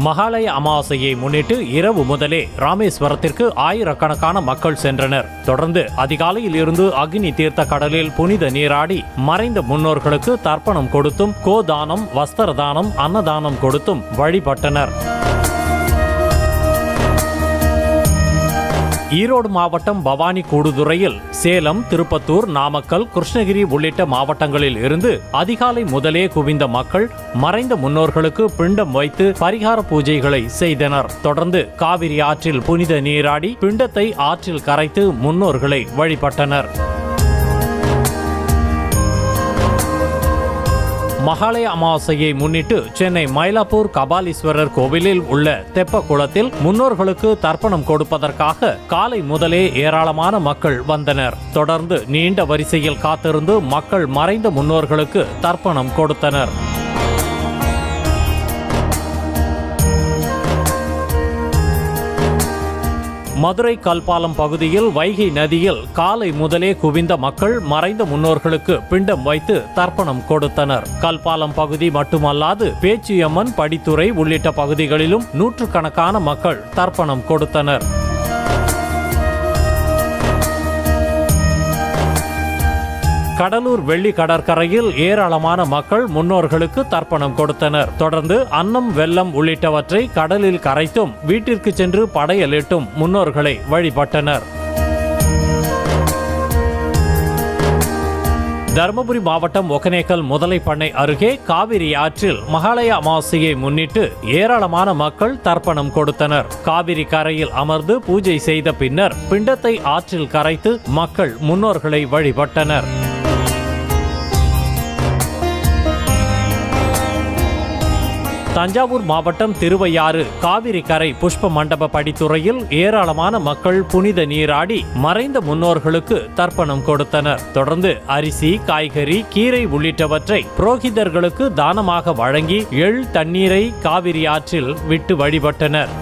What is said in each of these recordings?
மகாலய அமாவாசையை முன்னிட்டு இரவு முதலே ராமேஸ்வரத்திற்கு ஆயிரக்கணக்கான மக்கள் சென்றனர் தொடர்ந்து அதிகாலையில் இருந்து அக்னி தீர்த்த கடலில் புனித நீராடி மறைந்த முன்னோர்களுக்கு தர்ப்பணம் கொடுத்தும் கோதானம் வஸ்திர தானம் அன்னதானம் கொடுத்தும் வழிபட்டனர் ஈரோடு மாவட்டம் பவானி கூடுதுறையில் சேலம் திருப்பத்தூர் நாமக்கல் கிருஷ்ணகிரி உள்ளிட்ட மாவட்டங்களில் இருந்து அதிகாலை முதலே குவிந்த மக்கள் மறைந்த முன்னோர்களுக்கு பிண்டம் வைத்து பரிகார பூஜைகளை செய்தனர் தொடர்ந்து காவிரி ஆற்றில் புனித நீராடி பிண்டத்தை ஆற்றில் கரைத்து முன்னோர்களை வழிபட்டனர் மகாலய அமாவாசையை முன்னிட்டு சென்னை மயிலாப்பூர் கபாலீஸ்வரர் கோவிலில் உள்ள தெப்ப குளத்தில் முன்னோர்களுக்கு தர்ப்பணம் கொடுப்பதற்காக காலை முதலே ஏராளமான மக்கள் வந்தனர் தொடர்ந்து நீண்ட வரிசையில் காத்திருந்து மக்கள் மறைந்த முன்னோர்களுக்கு தர்ப்பணம் கொடுத்தனர் மதுரை கல்பாலம் பகுதியில் வைகை நதியில் காலை முதலே குவிந்த மக்கள் மறைந்த முன்னோர்களுக்கு பிண்டம் வைத்து தர்ப்பணம் கொடுத்தனர் கல்பாலம் பகுதி மட்டுமல்லாது பேச்சியம்மன் படித்துறை உள்ளிட்ட பகுதிகளிலும் நூற்றுக்கணக்கான மக்கள் தர்ப்பணம் கொடுத்தனர் கடலூர் வெள்ளி கடற்கரையில் ஏராளமான மக்கள் முன்னோர்களுக்கு தர்ப்பணம் கொடுத்தனர் தொடர்ந்து அன்னம் வெல்லம் உள்ளிட்டவற்றை கடலில் கரைத்தும் வீட்டிற்கு சென்று படையலிட்டும் முன்னோர்களை வழிபட்டனர் தருமபுரி மாவட்டம் ஒகனேக்கல் முதலை பண்ணை அருகே காவிரி ஆற்றில் மகாலய அமாவாசையை முன்னிட்டு ஏராளமான மக்கள் தர்ப்பணம் கொடுத்தனர் காவிரி கரையில் அமர்ந்து பூஜை செய்த பின்னர் பிண்டத்தை ஆற்றில் கரைத்து மக்கள் முன்னோர்களை வழிபட்டனர் தஞ்சாவூர் மாவட்டம் திருவையாறு காவிரி கரை புஷ்ப மண்டப படித்துறையில் ஏராளமான மக்கள் புனித நீராடி மறைந்த முன்னோர்களுக்கு தர்ப்பணம் கொடுத்தனர் தொடர்ந்து அரிசி காய்கறி கீரை உள்ளிட்டவற்றை புரோகிதர்களுக்கு தானமாக வழங்கி எள் தண்ணீரை காவிரி ஆற்றில் விட்டு வழிபட்டனர்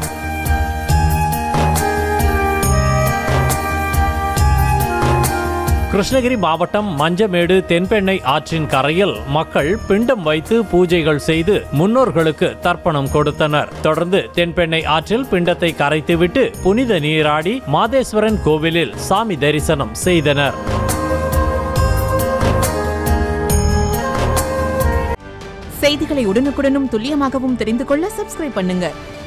கிருஷ்ணகிரி மாவட்டம் மஞ்சமேடு தென்பெண்ணை ஆற்றின் கரையில் மக்கள் பிண்டம் வைத்து பூஜைகள் செய்து முன்னோர்களுக்கு தர்ப்பணம் கொடுத்தனர் தொடர்ந்து தென்பெண்ணை ஆற்றில் பிண்டத்தை கரைத்துவிட்டு புனித நீராடி மாதேஸ்வரன் கோவிலில் சாமி தரிசனம் செய்தனர் செய்திகளை உடனுக்குடனும் துல்லியமாகவும் தெரிந்து கொள்ள சப்ஸ்கிரைப் பண்ணுங்க